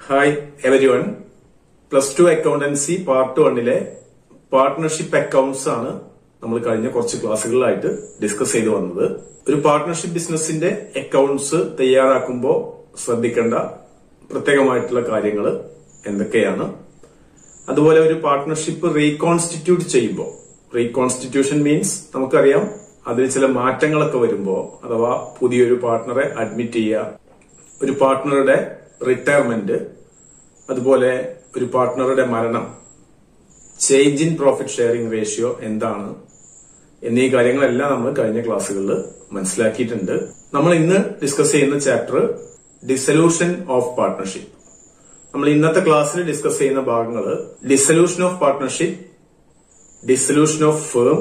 Hi everyone plus two accountancy part വണ്ണിലെ partnership accounts ആണ് നമ്മൾ കഴിഞ്ഞ കുറച്ച് ക്ലാസ്സുകളിലായിട്ട് ഡിസ്കസ് ചെയ്തു വന്നത് ഒരു പാർട്ട്ണർഷിപ്പ് ബിസിനസിന്റെ അക്കൗണ്ട്സ് തയ്യാറാക്കുമ്പോൾ ശ്രദ്ധിക്കേണ്ട പ്രത്യേകമായിട്ടുള്ള കാര്യങ്ങൾ എന്തൊക്കെയാണ് അതുപോലെ ഒരു പാർട്ട്ണർഷിപ്പ് റീകോൺസ്റ്റിറ്റ്യൂട്ട് ചെയ്യുമ്പോൾ റീകോൺസ്റ്റിറ്റ്യൂഷൻ മീൻസ് നമുക്കറിയാം അതിൽ ചില മാറ്റങ്ങളൊക്കെ വരുമ്പോൾ അഥവാ പുതിയൊരു പാർട്ട്ണറെ അഡ്മിറ്റ് ചെയ്യുക ഒരു പാർട്ട്ണറുടെ റിട്ടയർമെന്റ് അതുപോലെ ഒരു പാർട്ട്ണറുടെ മരണം change in profit sharing ratio എന്താണ് എന്നീ കാര്യങ്ങളെല്ലാം നമ്മൾ കഴിഞ്ഞ ക്ലാസ്സുകളിൽ മനസ്സിലാക്കിയിട്ടുണ്ട് നമ്മൾ ഇന്ന് ഡിസ്കസ് ചെയ്യുന്ന ചാപ്റ്റർ ഡിസൊല്യൂഷൻ ഓഫ് പാർട്ട്ണർഷിപ്പ് നമ്മൾ ഇന്നത്തെ ക്ലാസ്സിൽ ഡിസ്കസ് ചെയ്യുന്ന ഭാഗങ്ങൾ dissolution of partnership dissolution of firm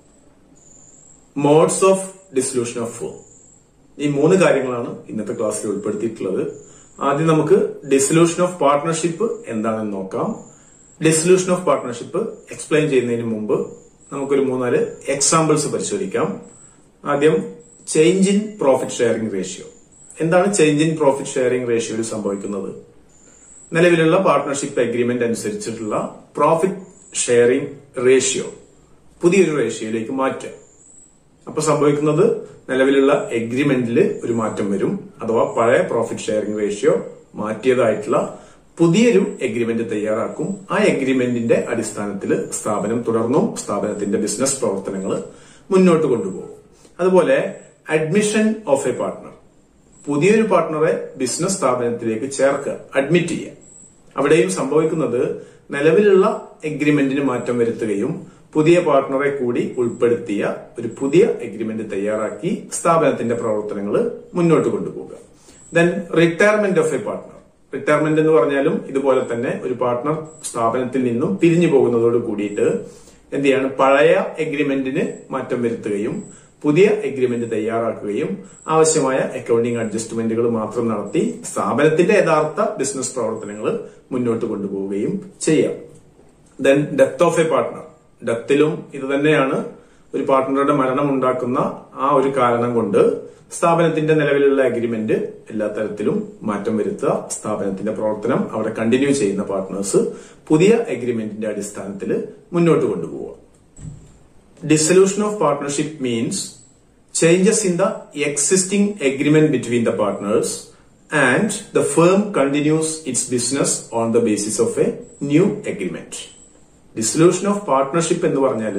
modes of dissolution of firm ഈ മൂന്ന് കാര്യങ്ങളാണ് ഇന്നത്തെ ക്ലാസ്സിൽ ഉൾപ്പെടുത്തിയിട്ടുള്ളത് ആദ്യം നമുക്ക് ഡിസൊല്യൂഷൻ ഓഫ് പാർട്ട്ണർഷിപ്പ് എന്താണെന്ന് നോക്കാം ഡിസൊല്യൂഷൻ ഓഫ് പാർട്ട്ണർഷിപ്പ് എക്സ്പ്ലെയിൻ ചെയ്യുന്നതിന് മുമ്പ് നമുക്കൊരു മൂന്നാല് എക്സാമ്പിൾസ് പരിശോധിക്കാം ആദ്യം change in profit sharing ratio എന്താണ് ചേഞ്ച് ഇൻ പ്രോഫിറ്റ് ഷെയറിംഗ് റേഷ്യോയിൽ സംഭവിക്കുന്നത് നിലവിലുള്ള പാർട്ട്ണർഷിപ്പ് അഗ്രിമെന്റ് അനുസരിച്ചിട്ടുള്ള പ്രോഫിറ്റ് ഷെയറിംഗ് റേഷ്യോ പുതിയൊരു റേഷ്യോയിലേക്ക് മാറ്റുക അപ്പൊ സംഭവിക്കുന്നത് നിലവിലുള്ള എഗ്രിമെന്റിൽ ഒരു മാറ്റം വരും അഥവാ പഴയ പ്രോഫിറ്റ് ഷെയറിംഗ് റേഷ്യോ മാറ്റിയതായിട്ടുള്ള പുതിയൊരു എഗ്രിമെന്റ് തയ്യാറാക്കും ആ എഗ്രിമെന്റിന്റെ അടിസ്ഥാനത്തിൽ സ്ഥാപനം തുടർന്നും സ്ഥാപനത്തിന്റെ ബിസിനസ് പ്രവർത്തനങ്ങൾ മുന്നോട്ട് കൊണ്ടുപോകും അതുപോലെ അഡ്മിഷൻ ഓഫ് എ പാർട്ട്ണർ പുതിയൊരു പാർട്ട്ണറെ ബിസിനസ് സ്ഥാപനത്തിലേക്ക് ചേർക്കുക അഡ്മിറ്റ് ചെയ്യുക അവിടെയും സംഭവിക്കുന്നത് നിലവിലുള്ള എഗ്രിമെന്റിന് മാറ്റം വരുത്തുകയും പുതിയ പാർട്ട്ണറെ കൂടി ഉൾപ്പെടുത്തിയ ഒരു പുതിയ എഗ്രിമെന്റ് തയ്യാറാക്കി സ്ഥാപനത്തിന്റെ പ്രവർത്തനങ്ങൾ മുന്നോട്ട് കൊണ്ടുപോകുക then retirement of a partner retirement എന്ന് പറഞ്ഞാലും ഇതുപോലെ തന്നെ ഒരു പാർട്ട്ണർ സ്ഥാപനത്തിൽ നിന്നും പിരിഞ്ഞു പോകുന്നതോട് കൂടിയിട്ട് എന്ത് ചെയ്യാണ് പഴയ എഗ്രിമെന്റിന് മാറ്റം വരുത്തുകയും പുതിയ എഗ്രിമെന്റ് തയ്യാറാക്കുകയും ആവശ്യമായ അക്കൌണ്ടിംഗ് അഡ്ജസ്റ്റ്മെന്റുകൾ മാത്രം നടത്തി സ്ഥാപനത്തിന്റെ യഥാർത്ഥ ബിസിനസ് പ്രവർത്തനങ്ങൾ മുന്നോട്ട് കൊണ്ടുപോവുകയും ചെയ്യാം then death of a partner ഡെത്തിലും ഇത് തന്നെയാണ് ഒരു പാർട്ട്ണറുടെ മരണം ഉണ്ടാക്കുന്ന ആ ഒരു കാരണം കൊണ്ട് സ്ഥാപനത്തിന്റെ നിലവിലുള്ള അഗ്രിമെന്റ് എല്ലാ തരത്തിലും മാറ്റം വരുത്തുക സ്ഥാപനത്തിന്റെ പ്രവർത്തനം അവിടെ കണ്ടിന്യൂ ചെയ്യുന്ന പാർട്ട്നേഴ്സ് പുതിയ അഗ്രിമെന്റിന്റെ അടിസ്ഥാനത്തിൽ മുന്നോട്ട് കൊണ്ടുപോവുക dissolution of partnership means changes in the existing agreement between the partners and the firm continues its business on the basis of a new agreement dissolution of partnership എന്ന് പറഞ്ഞാൽ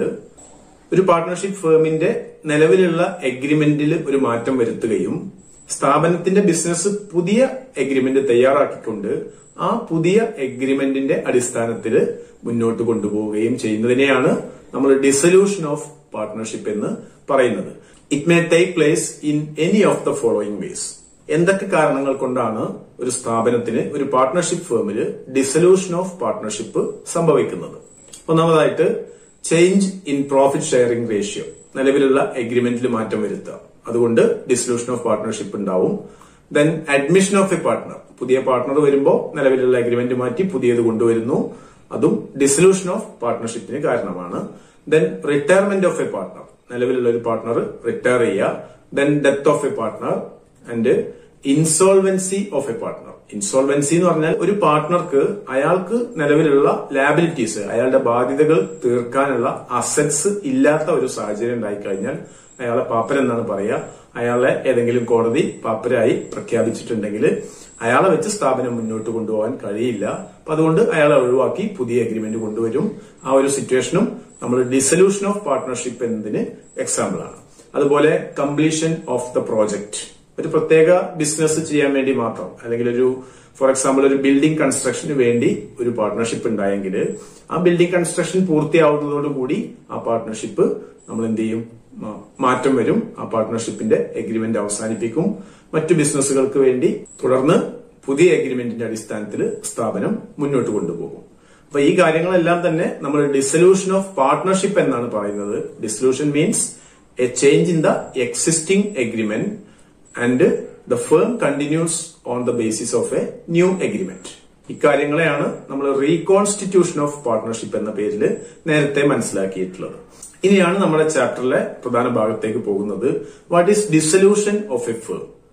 ഒരു പാർട്ട്ണർഷിപ്പ് ഫേമിന്റെ നിലവിലുള്ള എഗ്രിമെന്റിൽ ഒരു മാറ്റം വരുത്തുകയും സ്ഥാപനത്തിന്റെ ബിസിനസ് പുതിയ എഗ്രിമെന്റ് തയ്യാറാക്കിക്കൊണ്ട് ആ പുതിയ എഗ്രിമെന്റിന്റെ അടിസ്ഥാനത്തിൽ മുന്നോട്ട് കൊണ്ടുപോവുകയും ചെയ്യുന്നതിനെയാണ് നമ്മൾ ഡിസൊല്യൂഷൻ ഓഫ് പാർട്ട്ണർഷിപ്പ് എന്ന് പറയുന്നത് it may take place in any of the following ways എന്തൊക്കെ കാരണങ്ങൾ കൊണ്ടാണ് ഒരു സ്ഥാപനത്തിന് ഒരു പാർട്ട്ണർഷിപ്പ് ഫേമിൽ ഡിസൊല്യൂഷൻ ഓഫ് പാർട്ട്ണർഷിപ്പ് സംഭവിക്കുന്നത് ഒന്നാമതായിട്ട് change in profit sharing ratio നിലവിലുള്ള എഗ്രിമെന്റിൽ മാറ്റം വരുത്തുക അതുകൊണ്ട് ഡിസൊല്യൂഷൻ ഓഫ് പാർട്ട്ണർഷിപ്പ് ഉണ്ടാവും then admission of a partner പുതിയ പാർട്ട്ണർ വരുമ്പോൾ നിലവിലുള്ള അഗ്രിമെന്റ് മാറ്റി പുതിയത് കൊണ്ടുവരുന്നു അതും ഡിസൊല്യൂഷൻ ഓഫ് പാർട്ട്ണർഷിപ്പിന് കാരണമാണ് then retirement of a partner നിലവിലുള്ള ഒരു പാർട്ട്ണർ റിട്ടയർ ചെയ്യുക then death of a partner and insolvency of a partner insolvency എന്ന് പറഞ്ഞാൽ ഒരു പാർട്ട്ണർക്ക് അയാൾക്ക് നിലവിലുള്ള ലാബിലിറ്റീസ് അയാളുടെ ബാധ്യതകൾ തീർക്കാനുള്ള അസറ്റ്സ് ഇല്ലാത്ത ഒരു സാഹചര്യം ഉണ്ടായിക്കഴിഞ്ഞാൽ അയാളെ പാപ്പൻ എന്നാണ് പറയുക അയാളെ ഏതെങ്കിലും കോടതി പാപ്പരായി പ്രഖ്യാപിച്ചിട്ടുണ്ടെങ്കിൽ അയാളെ വെച്ച് സ്ഥാപനം മുന്നോട്ട് കൊണ്ടുപോകാൻ കഴിയില്ല അപ്പൊ അതുകൊണ്ട് അയാളെ ഒഴിവാക്കി പുതിയ അഗ്രിമെന്റ് കൊണ്ടുവരും ആ ഒരു സിറ്റുവേഷനും നമ്മൾ ഡിസൊല്യൂഷൻ ഓഫ് പാർട്ട്ണർഷിപ്പ് എന്നതിന് എക്സാമ്പിൾ ആണ് അതുപോലെ കംപ്ലീഷൻ ഓഫ് ദ പ്രോജക്ട് ഒരു പ്രത്യേക ബിസിനസ് ചെയ്യാൻ വേണ്ടി മാത്രം അല്ലെങ്കിൽ ഒരു ഫോർ എക്സാമ്പിൾ ഒരു ബിൽഡിംഗ് കൺസ്ട്രക്ഷന് വേണ്ടി ഒരു പാർട്ട്ണർഷിപ്പ് ഉണ്ടായെങ്കിൽ ആ ബിൽഡിംഗ് കൺസ്ട്രക്ഷൻ പൂർത്തിയാവുന്നതോടുകൂടി ആ പാർട്ട്ണർഷിപ്പ് നമ്മൾ എന്ത് ചെയ്യും മാറ്റം വരും ആ പാർട്ട്ണർഷിപ്പിന്റെ എഗ്രിമെന്റ് അവസാനിപ്പിക്കും മറ്റു ബിസിനസ്സുകൾക്ക് വേണ്ടി തുടർന്ന് പുതിയ എഗ്രിമെന്റിന്റെ അടിസ്ഥാനത്തിൽ സ്ഥാപനം മുന്നോട്ട് കൊണ്ടുപോകും അപ്പൊ ഈ കാര്യങ്ങളെല്ലാം തന്നെ നമ്മൾ ഡിസൊല്യൂഷൻ ഓഫ് പാർട്ട്ണർഷിപ്പ് എന്നാണ് പറയുന്നത് dissolution means a change in the existing agreement and the firm continues on the basis of a new agreement ഇക്കാര്യങ്ങളെയാണ് നമ്മൾ റീകോൺസ്റ്റിറ്റ്യൂഷൻ ഓഫ് പാർട്ട്ണർഷിപ്പ് എന്ന പേരിൽ നേരത്തെ മനസ്സിലാക്കിയിട്ടുള്ളത് ഇനിയാണ് നമ്മുടെ ചാപ്റ്ററിലെ പ്രധാന ഭാഗത്തേക്ക് പോകുന്നത് what is dissolution of a firm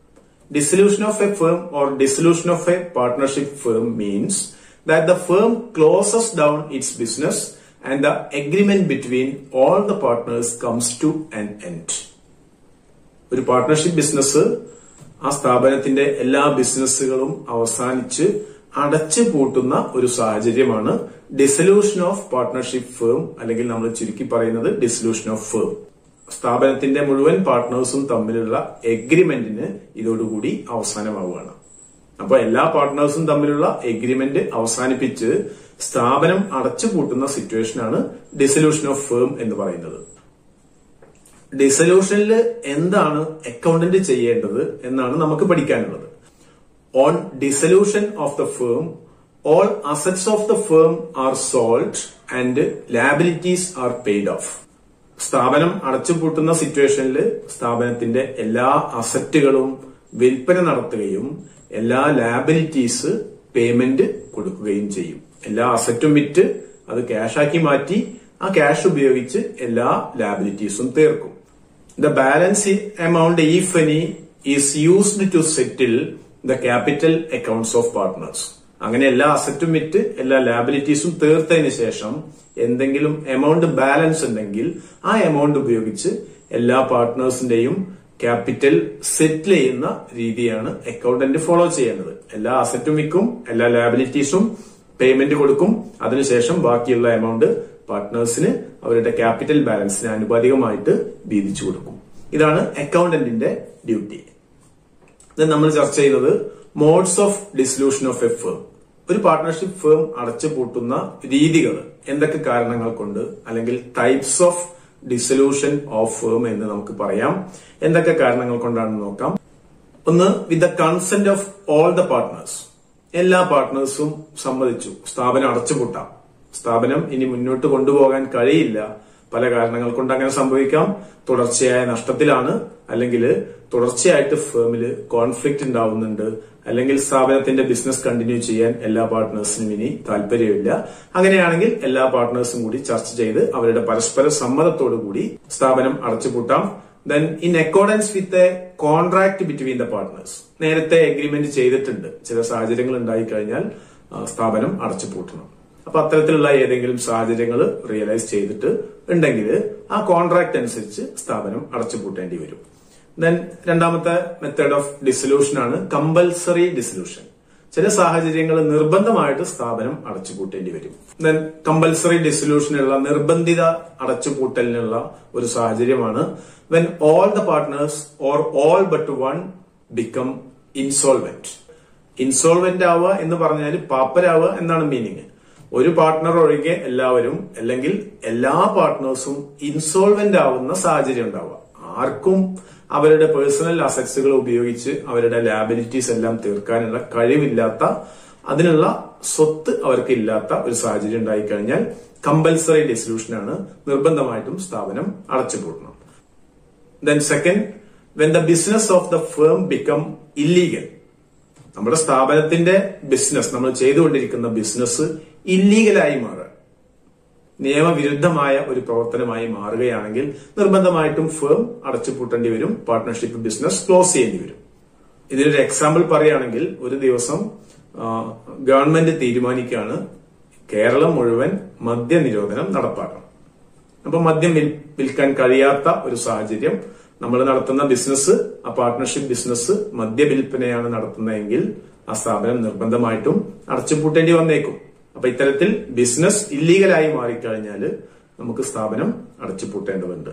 dissolution of a firm or dissolution of a partnership firm means that the firm closes down its business and the agreement between all the partners comes to an end. ഒരു partnership business ആ സ്ഥാപനത്തിന്റെ എല്ലാ ബിസിനസ്സുകളും അവസാനിച്ച് അടച്ചു പൂട്ടുന്ന ഒരു സാഹചര്യമാണ് dissolution of partnership firm അല്ലെങ്കിൽ നമ്മൾ ചുരുക്കി പറയുന്നത് ഡിസൊല്യൂഷൻ ഓഫ് ഫേം സ്ഥാപനത്തിന്റെ മുഴുവൻ പാർട്ട്നേഴ്സും തമ്മിലുള്ള എഗ്രിമെന്റിന് ഇതോടുകൂടി അവസാനമാവുകയാണ് അപ്പൊ എല്ലാ പാർട്ട്നേഴ്സും തമ്മിലുള്ള എഗ്രിമെന്റ് അവസാനിപ്പിച്ച് സ്ഥാപനം അടച്ചുപൂട്ടുന്ന സിറ്റുവേഷനാണ് ഡിസൊല്യൂഷൻ ഓഫ് ഫേം എന്ന് പറയുന്നത് ഡിസൊല്യൂഷനിൽ എന്താണ് അക്കൗണ്ടന്റ് ചെയ്യേണ്ടത് എന്നാണ് നമുക്ക് പഠിക്കാനുള്ളത് on dissolution of the firm all assets of the firm are sold and liabilities are paid off സ്ഥാപനം അടച്ചുപൂട്ടുന്ന സിറ്റുവേഷനിൽ സ്ഥാപനത്തിന്റെ എല്ലാ അസറ്റുകളും വിൽപ്പന നടത്തുകയും എല്ലാ ലാബിലിറ്റീസ് പേയ്മെന്റ് കൊടുക്കുകയും ചെയ്യും എല്ലാ അസറ്റും വിറ്റ് അത് ക്യാഷാക്കി മാറ്റി ആ ക്യാഷ് ഉപയോഗിച്ച് എല്ലാ ലാബിലിറ്റീസും തീർക്കും the balance amount if any is used to settle the capital accounts of partners അങ്ങനെ എല്ലാ അസറ്റും വിറ്റ് എല്ലാ ലാബിലിറ്റീസും തീർത്തതിന് ശേഷം എന്തെങ്കിലും എമൗണ്ട് ബാലൻസ് ഉണ്ടെങ്കിൽ ആ എമൗണ്ട് ഉപയോഗിച്ച് എല്ലാ പാർട്ട്നേഴ്സിന്റെയും ക്യാപിറ്റൽ സെറ്റിൽ ചെയ്യുന്ന രീതിയാണ് അക്കൗണ്ടന്റ് ഫോളോ ചെയ്യേണ്ടത് എല്ലാ അസറ്റും വിൽക്കും എല്ലാ ലാബിലിറ്റീസും പേയ്മെന്റ് കൊടുക്കും അതിനുശേഷം ബാക്കിയുള്ള എമൗണ്ട് പാർട്ട്നേഴ്സിന് അവരുടെ ക്യാപിറ്റൽ ബാലൻസിന് ആനുപാതികമായിട്ട് വീതിച്ചു കൊടുക്കും ഇതാണ് അക്കൗണ്ടന്റിന്റെ ഡ്യൂട്ടി ഇത് നമ്മൾ ചർച്ച ചെയ്യുന്നത് modes of dissolution of a firm ഒരു പാർട്ട്ണർഷിപ്പ് ഫേം അടച്ചു പൂട്ടുന്ന രീതികൾ എന്തൊക്കെ കാരണങ്ങൾ കൊണ്ട് അല്ലെങ്കിൽ types of dissolution of firm എന്ന് നമുക്ക് പറയാം എന്തൊക്കെ കാരണങ്ങൾ കൊണ്ടാണെന്ന് നോക്കാം ഒന്ന് with the consent of all the partners എല്ലാ പാർട്ട്നേഴ്സും സമ്മതിച്ചു സ്ഥാപനം അടച്ചുപൂട്ടാം സ്ഥാപനം ഇനി മുന്നോട്ട് കൊണ്ടുപോകാൻ കഴിയില്ല പല കാരണങ്ങൾ കൊണ്ട് അങ്ങനെ സംഭവിക്കാം തുടർച്ചയായ നഷ്ടത്തിലാണ് അല്ലെങ്കിൽ തുടർച്ചയായിട്ട് ഫേമിൽ കോൺഫ്ലിക്റ്റ് ഉണ്ടാവുന്നുണ്ട് അല്ലെങ്കിൽ സ്ഥാപനത്തിന്റെ ബിസിനസ് കണ്ടിന്യൂ ചെയ്യാൻ എല്ലാ പാർട്ട്നേഴ്സിനും ഇനി താല്പര്യമില്ല അങ്ങനെയാണെങ്കിൽ എല്ലാ പാർട്ട്നേഴ്സും കൂടി ചർച്ച ചെയ്ത് അവരുടെ പരസ്പര സമ്മതത്തോടു കൂടി സ്ഥാപനം അടച്ചുപൂട്ടാം then in accordance with a contract between the partners നേരത്തെ എഗ്രിമെന്റ് ചെയ്തിട്ടുണ്ട് ചില സാഹചര്യങ്ങൾ ഉണ്ടായി കഴിഞ്ഞാൽ സ്ഥാപനം അടച്ചുപൂട്ടണം അപ്പൊ അത്തരത്തിലുള്ള ഏതെങ്കിലും സാഹചര്യങ്ങൾ റിയലൈസ് ചെയ്തിട്ട് ഉണ്ടെങ്കിൽ ആ കോൺട്രാക്ട് അനുസരിച്ച് സ്ഥാപനം അടച്ചുപൂട്ടേണ്ടി വരും ദെൻ രണ്ടാമത്തെ മെത്തേഡ് ഓഫ് ഡിസൊല്യൂഷൻ ആണ് കമ്പൽസറി ഡിസൊല്യൂഷൻ ചില സാഹചര്യങ്ങൾ നിർബന്ധമായിട്ട് സ്ഥാപനം അടച്ചുപൂട്ടേണ്ടി വരും ദെൻ കമ്പൽസറി ഡിസൊല്യൂഷനുള്ള നിർബന്ധിത അടച്ചുപൂട്ടലിനുള്ള ഒരു സാഹചര്യമാണ് when all the partners or all but one become insolvent insolvent ആവുക എന്ന് പറഞ്ഞാൽ പാപ്പരാവുക എന്നാണ് മീനിങ് ഒരു പാർട്ട്ണർ ഒഴികെ എല്ലാവരും അല്ലെങ്കിൽ എല്ലാ പാർട്ട്നേഴ്സും ഇൻസോൾവെന്റ് ആവുന്ന സാഹചര്യം ഉണ്ടാവുക ആർക്കും അവരുടെ പേഴ്സണൽ അസറ്റ്സുകൾ ഉപയോഗിച്ച് അവരുടെ ലാബിലിറ്റീസ് എല്ലാം തീർക്കാനുള്ള കഴിവില്ലാത്ത അതിനുള്ള സ്വത്ത് അവർക്ക് ഇല്ലാത്ത ഒരു സാഹചര്യം ഉണ്ടായിക്കഴിഞ്ഞാൽ കമ്പൽസറി ഡിസൊല്യൂഷനാണ് നിർബന്ധമായിട്ടും സ്ഥാപനം അടച്ചുപൂട്ടണം then second when the business of the firm become illegal നമ്മുടെ സ്ഥാപനത്തിന്റെ ബിസിനസ് നമ്മൾ ചെയ്തുകൊണ്ടിരിക്കുന്ന ബിസിനസ് ഇല്ലീഗലായി മാറുക നിയമവിരുദ്ധമായ ഒരു പ്രവർത്തനമായി മാറുകയാണെങ്കിൽ നിർബന്ധമായിട്ടും ഫേം അടച്ചുപൂട്ടേണ്ടി വരും പാർട്ട്ണർഷിപ്പ് ബിസിനസ് ക്ലോസ് ചെയ്യേണ്ടി വരും ഇതിനൊരു എക്സാമ്പിൾ പറയുകയാണെങ്കിൽ ഒരു ദിവസം ഗവൺമെന്റ് തീരുമാനിക്കുകയാണ് കേരളം മുഴുവൻ മദ്യനിരോധനം നടപ്പാക്കണം അപ്പൊ മദ്യം വിൽക്കാൻ കഴിയാത്ത ഒരു സാഹചര്യം നമ്മൾ നടത്തുന്ന ബിസിനസ് ആ പാർട്ട്ണർഷിപ്പ് ബിസിനസ് മദ്യവിൽപ്പനയാണ് നടത്തുന്നതെങ്കിൽ ആ സ്ഥാപനം നിർബന്ധമായിട്ടും അടച്ചുപൂട്ടേണ്ടി വന്നേക്കും അപ്പൊ ഇത്തരത്തിൽ ബിസിനസ് ഇല്ലീഗലായി മാറിക്കഴിഞ്ഞാൽ നമുക്ക് സ്ഥാപനം അടച്ചുപൂട്ടേണ്ടതുണ്ട്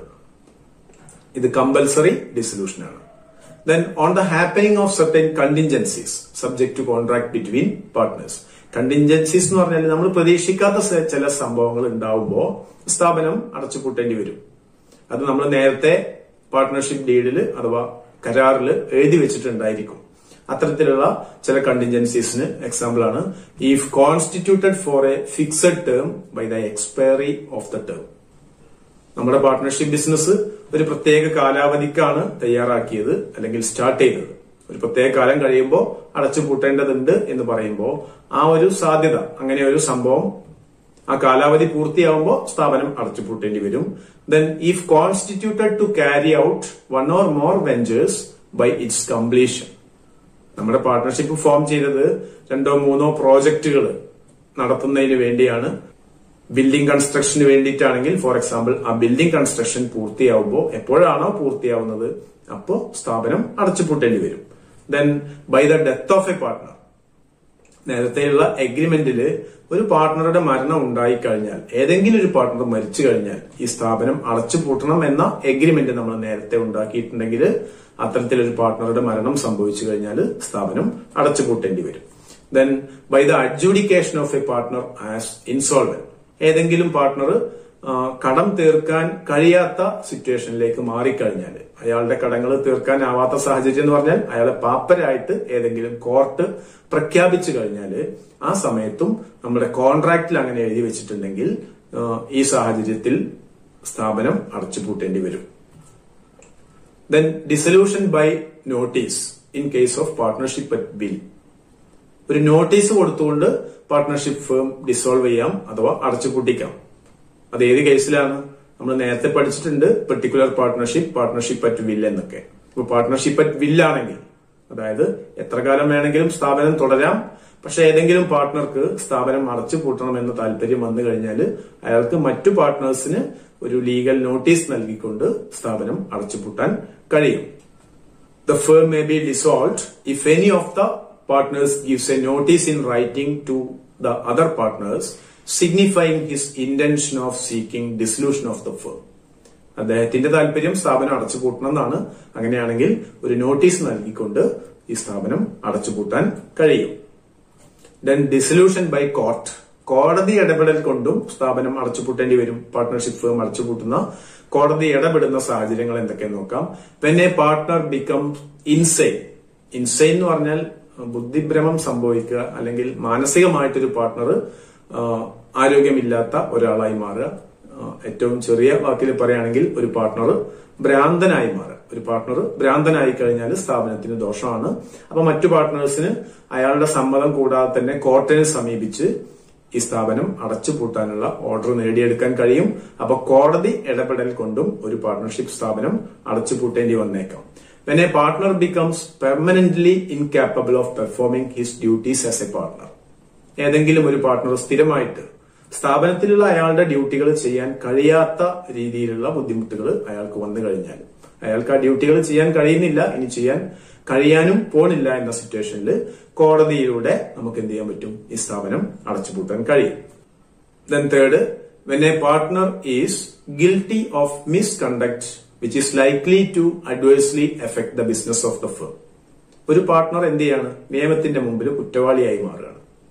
ഇത് കമ്പൽസറി ഡിസൊല്യൂഷനാണ് then on the happening of certain contingencies subject to contract between partners contingencies എന്ന് പറഞ്ഞാൽ നമ്മൾ പ്രതീക്ഷിക്കാത്ത ചില സംഭവങ്ങൾ ഉണ്ടാവുമ്പോൾ സ്ഥാപനം അടച്ചുപൂട്ടേണ്ടി വരും അത് നമ്മൾ നേരത്തെ പാർട്ട്ണർഷിപ്പ് ഡീഡിൽ അഥവാ കരാറിൽ എഴുതി വെച്ചിട്ടുണ്ടായിരിക്കും അത്തരത്തിലുള്ള ചില കണ്ടിൻജൻസീസിന് എക്സാമ്പിൾ ആണ് if constituted for a fixed term by the expiry of the term നമ്മുടെ പാർട്ട്ണർഷിപ്പ് ബിസിനസ് ഒരു പ്രത്യേക കാലാവധിക്കാണ് തയ്യാറാക്കിയത് അല്ലെങ്കിൽ സ്റ്റാർട്ട് ചെയ്തത് ഒരു പ്രത്യേക കാലം കഴിയുമ്പോൾ അടച്ചുപൂട്ടേണ്ടതുണ്ട് എന്ന് പറയുമ്പോൾ ആ ഒരു സാധ്യത അങ്ങനെ ഒരു സംഭവം ആ കാലാവധി പൂർത്തിയാവുമ്പോൾ സ്ഥാപനം അടച്ചുപൂട്ടേണ്ടി വരും then if constituted to carry out one or more ventures by its completion നമ്മുടെ പാർട്ട്ണർഷിപ്പ് ഫോം ചെയ്തത് രണ്ടോ മൂന്നോ പ്രോജക്റ്റുകൾ നടത്തുന്നതിന് വേണ്ടിയാണ് ബിൽഡിംഗ് കൺസ്ട്രക്ഷന് വേണ്ടിയിട്ടാണെങ്കിൽ ഫോർ എക്സാമ്പിൾ ആ ബിൽഡിംഗ് കൺസ്ട്രക്ഷൻ പൂർത്തിയാവുമ്പോൾ എപ്പോഴാണോ പൂർത്തിയാവുന്നത് അപ്പോൾ സ്ഥാപനം അടച്ചുപൂട്ടേണ്ടി വരും then by the death of a partner നേരത്തെയുള്ള എഗ്രിമെന്റില് ഒരു പാർട്ട്ണറുടെ മരണം ഉണ്ടായിക്കഴിഞ്ഞാൽ ഏതെങ്കിലും ഒരു പാർട്ട്ണർ മരിച്ചു കഴിഞ്ഞാൽ ഈ സ്ഥാപനം അടച്ചുപൂട്ടണം എന്ന എഗ്രിമെന്റ് നമ്മൾ നേരത്തെ ഉണ്ടാക്കിയിട്ടുണ്ടെങ്കിൽ അത്തരത്തിലൊരു പാർട്ട്ണറുടെ മരണം സംഭവിച്ചു കഴിഞ്ഞാൽ സ്ഥാപനം അടച്ചുപൂട്ടേണ്ടി വരും then by the adjudication of a partner as insolvent ഏതെങ്കിലും പാർട്ട്ണർ കടം തീർക്കാൻ കഴിയാത്ത സിറ്റുവേഷനിലേക്ക് മാറിക്കഴിഞ്ഞാൽ അയാളുടെ കടങ്ങൾ തീർക്കാനാവാത്ത സാഹചര്യം എന്ന് പറഞ്ഞാൽ അയാളെ പാപ്പരായിട്ട് ഏതെങ്കിലും കോർട്ട് പ്രഖ്യാപിച്ചു കഴിഞ്ഞാൽ ആ സമയത്തും നമ്മുടെ കോൺട്രാക്റ്റിൽ അങ്ങനെ എഴുതി വെച്ചിട്ടുണ്ടെങ്കിൽ ആ, ഈ സാഹചര്യത്തിൽ സ്ഥാപനം അടച്ചുപൂട്ടേണ്ടി വരും then dissolution by notice in case of partnership at will ഒരു നോട്ടീസ് കൊടുത്തുകൊണ്ട് പാർട്ട്ണർഷിപ്പ് ഫേം ഡിസോൾവ് ചെയ്യാം അഥവാ അടച്ചുപൂട്ടിക്കാം അത് ഏത് കേസിലാണ് നമ്മൾ നേരത്തെ പഠിച്ചിട്ടുണ്ട് particular partnership partnership at will എന്നൊക്കെ ഇപ്പൊ പാർട്ട്ണർഷിപ്പ് അറ്റ് വില്ലാണെങ്കിൽ അതായത് എത്ര കാലം വേണമെങ്കിലും സ്ഥാപനം തുടരാം പക്ഷെ ഏതെങ്കിലും പാർട്ട്ണർക്ക് സ്ഥാപനം അടച്ചു പൂട്ടണമെന്ന് താല്പര്യം വന്നു കഴിഞ്ഞാൽ അയാൾക്ക് മറ്റു പാർട്ട്നേഴ്സിന് ഒരു ലീഗൽ നോട്ടീസ് നൽകിക്കൊണ്ട് സ്ഥാപനം അടച്ചുപൂട്ടാൻ കഴിയും The firm may be dissolved if any of the partners gives a notice in writing to the other partners signifying his intention of seeking dissolution of the firm. അദ്ദേഹത്തിന്റെ താല്പര്യം സ്ഥാപനം അടച്ചുപൂട്ടണം എന്നാണ് അങ്ങനെയാണെങ്കിൽ ഒരു നോട്ടീസ് നൽകിക്കൊണ്ട് ഈ സ്ഥാപനം അടച്ചുപൂട്ടാൻ കഴിയും ദെൻ ഡിസൊല്യൂഷൻ ബൈ കോർട്ട് കോടതി ഇടപെടൽ കൊണ്ടും സ്ഥാപനം അടച്ചുപൂട്ടേണ്ടി വരും പാർട്ട്ണർഷിപ്പ് ഫേം അടച്ചുപൂട്ടുന്ന കോടതി ഇടപെടുന്ന സാഹചര്യങ്ങൾ എന്തൊക്കെയെന്ന് നോക്കാം when a partner become insane insane എന്ന് പറഞ്ഞാൽ ബുദ്ധിഭ്രമം സംഭവിക്കുക അല്ലെങ്കിൽ മാനസികമായിട്ടൊരു പാർട്ട്ണർ ആരോഗ്യമില്ലാത്ത ഒരാളായി മാറുക ആ, ഏറ്റവും ചെറിയ വാക്കിൽ പറയുകയാണെങ്കിൽ ഒരു പാർട്ട്ണർ ഭ്രാന്തനായി മാറുക ഒരു പാർട്ട്ണർ ഭ്രാന്തനായി കഴിഞ്ഞാൽ സ്ഥാപനത്തിന് ദോഷമാണ് അപ്പൊ മറ്റു പാർട്ട്നേഴ്സിന് അയാളുടെ സമ്മതം കൂടാതെ തന്നെ കോർട്ടിനെ സമീപിച്ച് ഈ സ്ഥാപനം അടച്ചുപൂട്ടാനുള്ള ഓർഡർ നേടിയെടുക്കാൻ കഴിയും അപ്പൊ കോടതി ഇടപെടൽ കൊണ്ടും ഒരു പാർട്ട്ണർഷിപ്പ് സ്ഥാപനം അടച്ചുപൂട്ടേണ്ടി വന്നേക്കാം when a partner becomes permanently incapable of performing his duties as a partner ഏതെങ്കിലും ഒരു പാർട്ട്ണർ സ്ഥിരമായിട്ട് സ്ഥാപനത്തിലുള്ള അയാളുടെ ഡ്യൂട്ടികൾ ചെയ്യാൻ കഴിയാത്ത രീതിയിലുള്ള ബുദ്ധിമുട്ടുകൾ അയാൾക്ക് വന്നു കഴിഞ്ഞാൽ അയാൾക്ക് ആ ഡ്യൂട്ടികൾ ചെയ്യാൻ കഴിയുന്നില്ല ഇനി ചെയ്യാൻ കഴിയാനും പോണില്ല എന്ന സിറ്റുവേഷനിൽ കോടതിയിലൂടെ നമുക്ക് എന്ത് ചെയ്യാൻ പറ്റും ഈ സ്ഥാപനം അടച്ചുപൂട്ടാൻ കഴിയും then third when a partner is guilty of misconduct which is likely to adversely affect the business of the firm ഒരു പാർട്ട്ണർ എന്ത് ചെയ്യാണ് നിയമത്തിന്റെ മുമ്പിൽ കുറ്റവാളിയായി മാറുകയാണ്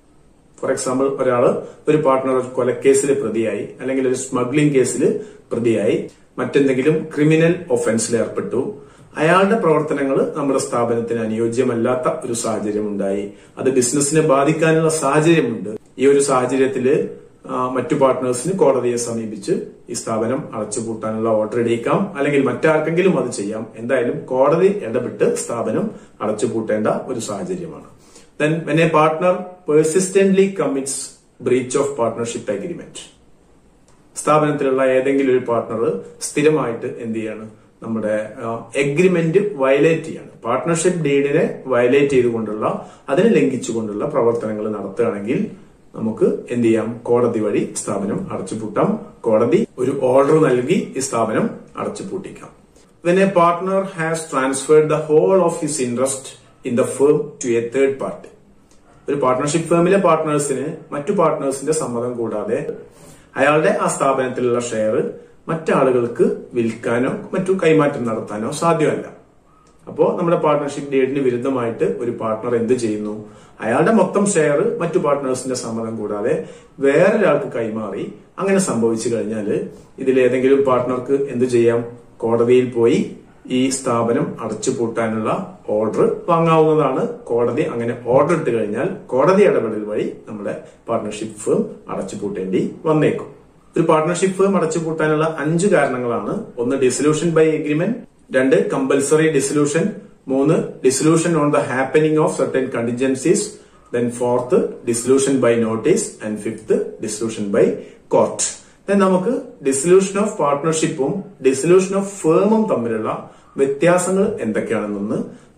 ഫോർ എക്സാമ്പിൾ ഒരാള് ഒരു പാർട്ട്ണർ ഒരു കൊലക്കേസിൽ പ്രതിയായി അല്ലെങ്കിൽ ഒരു സ്മഗ്ലിംഗ് കേസിൽ പ്രതിയായി മറ്റെന്തെങ്കിലും ക്രിമിനൽ ഒഫൻസിൽ ഏർപ്പെട്ടു അയാളുടെ പ്രവർത്തനങ്ങൾ നമ്മുടെ സ്ഥാപനത്തിന് അനുയോജ്യമല്ലാത്ത ഒരു സാഹചര്യം ഉണ്ടായി അത് ബിസിനസിനെ ബാധിക്കാനുള്ള സാഹചര്യമുണ്ട് ഈ ഒരു സാഹചര്യത്തില് ആ, മറ്റു പാർട്ട്നേഴ്സിന് കോടതിയെ സമീപിച്ച് ഈ സ്ഥാപനം അടച്ചുപൂട്ടാനുള്ള ഓർഡർ ഇടിയിക്കാം അല്ലെങ്കിൽ മറ്റാർക്കെങ്കിലും അത് ചെയ്യാം എന്തായാലും കോടതി ഇടപെട്ട് സ്ഥാപനം അടച്ചുപൂട്ടേണ്ട ഒരു സാഹചര്യമാണ് then when a partner persistently commits breach of partnership agreement സ്ഥാപനത്തിലുള്ള ഏതെങ്കിലും ഒരു പാർട്ട്ണർ സ്ഥിരമായിട്ട് എന്ത് ചെയ്യാണ് നമ്മുടെ എഗ്രിമെന്റ് വയലേറ്റ് ചെയ്യാണ് പാർട്ട്ണർഷിപ്പ് ഡീഡിനെ വയലേറ്റ് ചെയ്തുകൊണ്ടുള്ള അതിനെ ലംഘിച്ചുകൊണ്ടുള്ള പ്രവർത്തനങ്ങൾ നടത്തുകയാണെങ്കിൽ നമുക്ക് എന്ത് ചെയ്യാം കോടതി വഴി സ്ഥാപനം അടച്ചുപൂട്ടാം കോടതി ഒരു ഓർഡർ നൽകി ഈ സ്ഥാപനം അടച്ചുപൂട്ടിക്കാം when a partner has transferred the whole of his interest in the firm to a third party ഒരു പാർട്ട്ണർഷിപ്പ് ഫേമിലെ പാർട്ട്നേഴ്സിന് മറ്റു പാർട്ട്നേഴ്സിന്റെ സമ്മതം കൂടാതെ അയാളുടെ ആ സ്ഥാപനത്തിലുള്ള ഷെയർ മറ്റാളുകൾക്ക് വിൽക്കാനോ മറ്റു കൈമാറ്റം നടത്താനോ സാധ്യമല്ല അപ്പോ നമ്മുടെ പാർട്ട്ണർഷിപ്പ് ഡേറ്റിന് വിരുദ്ധമായിട്ട് ഒരു പാർട്ട്ണർ എന്ത് ചെയ്യുന്നു അയാളുടെ മൊത്തം ഷെയർ മറ്റു പാർട്ട്നേഴ്സിന്റെ സമ്മതം കൂടാതെ വേറൊരാൾക്ക് കൈമാറി അങ്ങനെ സംഭവിച്ചു കഴിഞ്ഞാൽ ഇതിൽ ഏതെങ്കിലും പാർട്ട്ണർക്ക് എന്ത് ചെയ്യാം കോടതിയിൽ പോയി ഈ സ്ഥാപനം അടച്ചുപൂട്ടാനുള്ള ഓർഡർ വാങ്ങാവുന്നതാണ് കോടതി അങ്ങനെ ഓർഡർ ഇട്ട് കഴിഞ്ഞാൽ കോടതി ഇടപെടൽ വഴി നമ്മുടെ പാർട്ട്ണർഷിപ്പ് ഫേം അടച്ചുപൂട്ടേണ്ടി വന്നേക്കും ഒരു പാർട്ട്ണർഷിപ്പ് ഫേം അടച്ചുപൂട്ടാനുള്ള അഞ്ച് കാരണങ്ങളാണ് ഒന്ന് ഡിസൊല്യൂഷൻ ബൈ എഗ്രിമെന്റ് രണ്ട് കമ്പൽസറി ഡിസൊല്യൂഷൻ മൂന്ന് dissolution on the happening of certain contingencies then fourth dissolution by notice and fifth dissolution by court then നമുക്ക് ഡിസൊല്യൂഷൻ ഓഫ് പാർട്ട്ണർഷിപ്പും ഡിസൊല്യൂഷൻ ഓഫ് ഫേമും തമ്മിലുള്ള വ്യത്യാസങ്ങൾ എന്തൊക്കെയാണെന്നൊന്ന്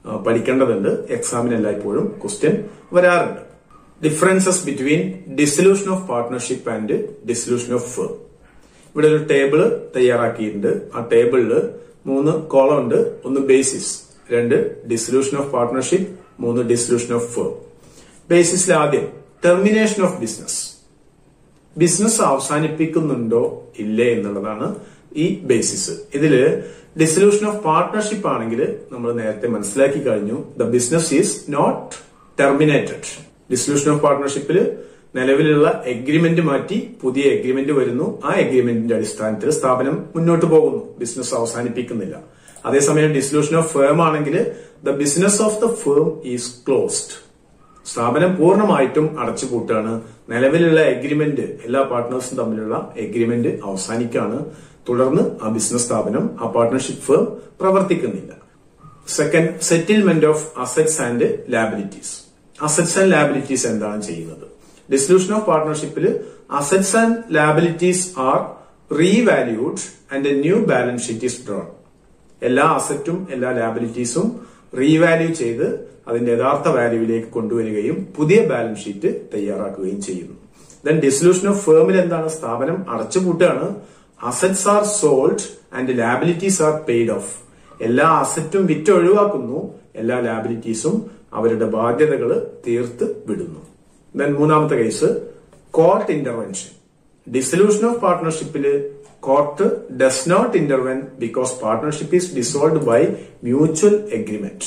ആ, പഠിക്കേണ്ടതുണ്ട് എക്സാമിന് എല്ലായ്പ്പോഴും ക്വസ്റ്റ്യൻ വരാറുണ്ട് differences between dissolution of partnership and dissolution of firm ഇവിടെ ഒരു ടേബിള് തയ്യാറാക്കിയിട്ടുണ്ട് ആ ടേബിളില് മൂന്ന് കോളം ഉണ്ട് ഒന്ന് ബേസിസ് രണ്ട് ഡിസൊല്യൂഷൻ ഓഫ് പാർട്ട്ണർഷിപ്പ് മൂന്ന് ഡിസൊല്യൂഷൻ ഓഫ് ഫേം ബേസിസിൽ ആദ്യം ടെർമിനേഷൻ ഓഫ് ബിസിനസ് ബിസിനസ് അവസാനിപ്പിക്കുന്നുണ്ടോ ഇല്ലേ എന്നുള്ളതാണ് ഈ ബേസിസ് ഇതില് ഡിസൊല്യൂഷൻ ഓഫ് പാർട്ട്ണർഷിപ്പ് ആണെങ്കിൽ നമ്മൾ നേരത്തെ മനസ്സിലാക്കി കഴിഞ്ഞു the business is not terminated dissolution of പാർട്ട്ണർഷിപ്പിൽ നിലവിലുള്ള എഗ്രിമെന്റ് മാറ്റി പുതിയ എഗ്രിമെന്റ് വരുന്നു ആ എഗ്രിമെന്റിന്റെ അടിസ്ഥാനത്തിൽ സ്ഥാപനം മുന്നോട്ട് പോകുന്നു ബിസിനസ് അവസാനിപ്പിക്കുന്നില്ല അതേസമയം ഡിസൊല്യൂഷൻ ഓഫ് ഫേം ആണെങ്കിൽ the business of the firm is closed സ്ഥാപനം പൂർണ്ണമായിട്ടും അടച്ചുപൂട്ടാണ് നിലവിലുള്ള എഗ്രിമെന്റ് എല്ലാ പാർട്ട്നേഴ്സും തമ്മിലുള്ള എഗ്രിമെന്റ് അവസാനിക്കാണ് തുടർന്ന് ആ ബിസിനസ് സ്ഥാപനം ആ പാർട്ട്ണർഷിപ്പ് ഫേം പ്രവർത്തിക്കുന്നില്ല second settlement of assets and liabilities assets and liabilities എന്താണ് ചെയ്യുന്നത് ഡിസൊല്യൂഷൻ ഓഫ് പാർട്ട്ണർഷിപ്പിൽ assets and liabilities are revalued and a new balance sheet is drawn എല്ലാ അസറ്റും എല്ലാ ലാബിലിറ്റീസും റീവാല്യൂ ചെയ്ത് അതിന്റെ യഥാർത്ഥ വാല്യൂവിലേക്ക് കൊണ്ടുവരികയും പുതിയ ബാലൻസ് ഷീറ്റ് തയ്യാറാക്കുകയും ചെയ്യുന്നു ദെൻ ഡിസൊല്യൂഷൻ ഓഫ് ഫേമിൽ എന്താണ് സ്ഥാപനം അടച്ചുപൂട്ടാണ് assets are sold and liabilities are paid off എല്ലാ അസറ്റും വിറ്റ് ഒഴിവാക്കുന്നു എല്ലാ ലാബിലിറ്റീസും അവരുടെ ബാധ്യതകൾ തീർത്ത് വിടുന്നു ദെൻ മൂന്നാമത്തെ case court intervention dissolution of പാർട്ട്ണർഷിപ്പിൽ court does not intervene because partnership is dissolve by mutual agreement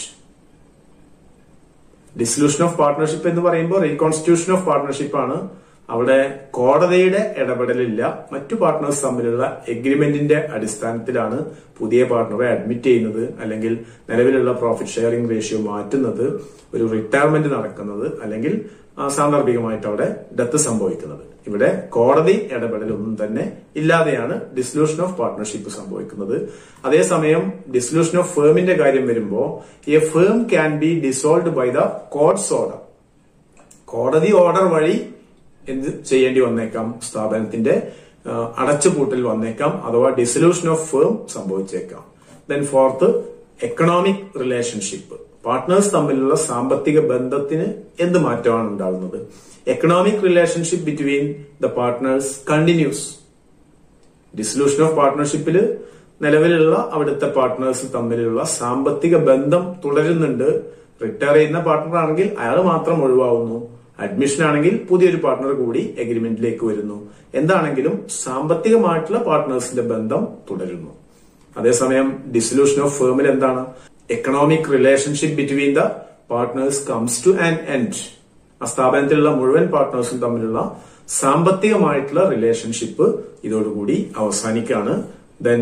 dissolution of partnership എന്ന് പറയുമ്പോൾ റീകോൺസ്റ്റിറ്റ്യൂഷൻ ഓഫ് പാർട്ട്ണർഷിപ്പ് ആണ് അവിടെ കോടതിയുടെ ഇടപെടലില്ല മറ്റു പാർട്ട്നേഴ്സ് തമ്മിലുള്ള എഗ്രിമെന്റിന്റെ അടിസ്ഥാനത്തിലാണ് പുതിയ പാർട്ട്ണറെ അഡ്മിറ്റ് ചെയ്യുന്നത് അല്ലെങ്കിൽ നിലവിലുള്ള പ്രോഫിറ്റ് ഷെയറിംഗ് റേഷ്യോ മാറ്റുന്നത് ഒരു റിട്ടയർമെന്റ് നടക്കുന്നത് അല്ലെങ്കിൽ ആ, സാന്ദർഭികമായിട്ട് അവിടെ ഡെത്ത് സംഭവിക്കുന്നത് ഇവിടെ കോടതി ഇടപെടലൊന്നും തന്നെ ഇല്ലാതെയാണ് ഡിസൊല്യൂഷൻ ഓഫ് പാർട്ട്ണർഷിപ്പ് സംഭവിക്കുന്നത് അതേസമയം ഡിസൊല്യൂഷൻ ഓഫ് ഫേമിന്റെ കാര്യം വരുമ്പോൾ a firm can be dissolve by the court's order കോടതി ഓർഡർ വഴി എന്ത് ചെയ്യേണ്ടി വന്നേക്കാം സ്ഥാപനത്തിന്റെ ആ, അടച്ചുപൂട്ടൽ വന്നേക്കാം അഥവാ ഡിസൊല്യൂഷൻ ഓഫ് ഫേം സംഭവിച്ചേക്കാം then fourth economic relationship partners തമ്മിലുള്ള സാമ്പത്തിക ബന്ധത്തിന് എന്ത് മാറ്റമാണ് ഉണ്ടാകുന്നത് economic relationship between the partners continues dissolution of പാർട്ട്ണർഷിപ്പിൽ നിലവിലുള്ള അവിടുത്തെ പാർട്ട്നേഴ്സ് തമ്മിലുള്ള സാമ്പത്തിക ബന്ധം തുടരുന്നുണ്ട് റിട്ടയർ ചെയ്യുന്ന പാർട്ട്ണർ ആണെങ്കിൽ അയാൾ മാത്രം ഒഴിവാകുന്നു അഡ്മിഷൻ ആണെങ്കിൽ പുതിയൊരു പാർട്ട്ണർ കൂടി എഗ്രിമെന്റിലേക്ക് വരുന്നു എന്താണെങ്കിലും സാമ്പത്തികമായിട്ടുള്ള പാർട്ട്നേഴ്സിന്റെ ബന്ധം തുടരുന്നു അതേസമയം ഡിസൊല്യൂഷൻ ഓഫ് ഫേമിൽ എന്താണ് economic relationship between the partners comes to an end ആ സ്ഥാപനത്തിലുള്ള മുഴുവൻ പാർട്ട്നേഴ്സും തമ്മിലുള്ള സാമ്പത്തികമായിട്ടുള്ള റിലേഷൻഷിപ്പ് ഇതോടുകൂടി അവസാനിക്കാണ് then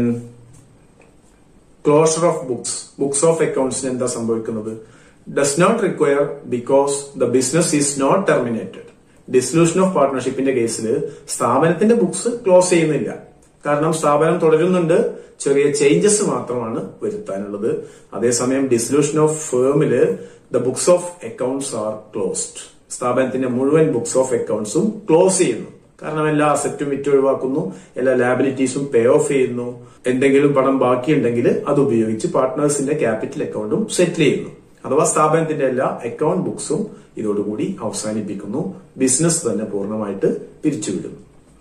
closure of books books of അക്കൌണ്ട്സിന് എന്താ സംഭവിക്കുന്നത് does not require because the business is not terminated dissolution of പാർട്ട്ണർഷിപ്പിന്റെ കേസിൽ സ്ഥാപനത്തിന്റെ ബുക്സ് ക്ലോസ് ചെയ്യുന്നില്ല കാരണം സ്ഥാപനം തുടരുന്നുണ്ട് ചെറിയ ചേഞ്ചസ് മാത്രമാണ് വരുത്താനുള്ളത് അതേസമയം ഡിസൊല്യൂഷൻ ഓഫ് ഫേമില് the books of accounts are closed സ്ഥാപനത്തിന്റെ മുഴുവൻ ബുക്സ് ഓഫ് അക്കൌണ്ട്സും ക്ലോസ് ചെയ്യുന്നു കാരണം എല്ലാ അസറ്റും വിറ്റ് ഒഴിവാക്കുന്നു എല്ലാ ലാബിലിറ്റീസും പേ ഓഫ് ചെയ്യുന്നു എന്തെങ്കിലും പണം ബാക്കിയുണ്ടെങ്കിൽ അത് ഉപയോഗിച്ച് പാർട്ട്നേഴ്സിന്റെ ക്യാപിറ്റൽ അക്കൗണ്ടും സെറ്റിൽ ചെയ്യുന്നു അഥവാ സ്ഥാപനത്തിന്റെ എല്ലാ അക്കൗണ്ട് ബുക്സും ഇതോടുകൂടി അവസാനിപ്പിക്കുന്നു ബിസിനസ് തന്നെ പൂർണ്ണമായിട്ട് പിരിച്ചുവിടുന്നു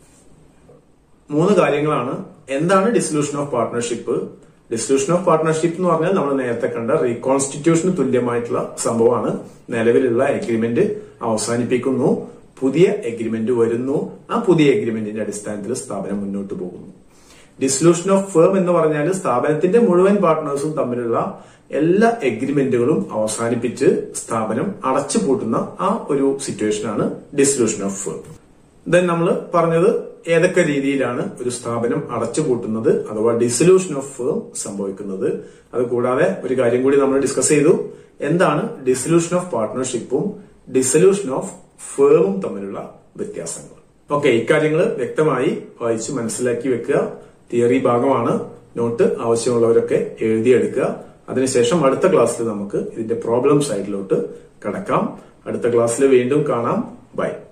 മൂന്ന് കാര്യങ്ങളാണ് എന്താണ് dissolution of partnership dissolution of partnership എന്ന് പറഞ്ഞാൽ നമ്മൾ നേരത്തെ കണ്ട റീകോൺസ്റ്റിറ്റ്യൂഷന് തുല്യമായിട്ടുള്ള സംഭവമാണ് നിലവിലുള്ള എഗ്രിമെന്റ് അവസാനിപ്പിക്കുന്നു പുതിയ എഗ്രിമെന്റ് വരുന്നു ആ പുതിയ എഗ്രിമെന്റിന്റെ അടിസ്ഥാനത്തിൽ സ്ഥാപനം മുന്നോട്ട് പോകുന്നു ഡിസൊല്യൂഷൻ ഓഫ് ഫേം എന്ന് പറഞ്ഞാൽ സ്ഥാപനത്തിന്റെ മുഴുവൻ പാർട്ട്നേഴ്സും തമ്മിലുള്ള എല്ലാ എഗ്രിമെന്റുകളും അവസാനിപ്പിച്ച് സ്ഥാപനം അടച്ചുപൂട്ടുന്ന ആ ഒരു സിറ്റുവേഷനാണ് ഡിസൊല്യൂഷൻ ഓഫ് ഫേം ദെൻ നമ്മൾ പറഞ്ഞത് ഏതൊക്കെ രീതിയിലാണ് ഒരു സ്ഥാപനം അടച്ചുപൂട്ടുന്നത് അഥവാ ഡിസൊല്യൂഷൻ ഓഫ് ഫേം സംഭവിക്കുന്നത് അത് കൂടാതെ ഒരു കാര്യം കൂടി നമ്മൾ ഡിസ്കസ് ചെയ്തു എന്താണ് ഡിസൊല്യൂഷൻ ഓഫ് പാർട്ട്ണർഷിപ്പും ഡിസൊല്യൂഷൻ ഓഫ് ഫേമും തമ്മിലുള്ള വ്യത്യാസങ്ങൾ ഓക്കെ ഇക്കാര്യങ്ങൾ വ്യക്തമായി വായിച്ച് മനസ്സിലാക്കി വെക്കുക തിയറി ഭാഗമാണ് നോട്ട് ആവശ്യമുള്ളവരൊക്കെ എഴുതിയെടുക്കുക അതിനുശേഷം അടുത്ത ക്ലാസ്സിൽ നമുക്ക് ഇതിന്റെ പ്രോബ്ലം സൈഡിലോട്ട് കടക്കാം അടുത്ത ക്ലാസ്സിൽ വീണ്ടും കാണാം ബൈ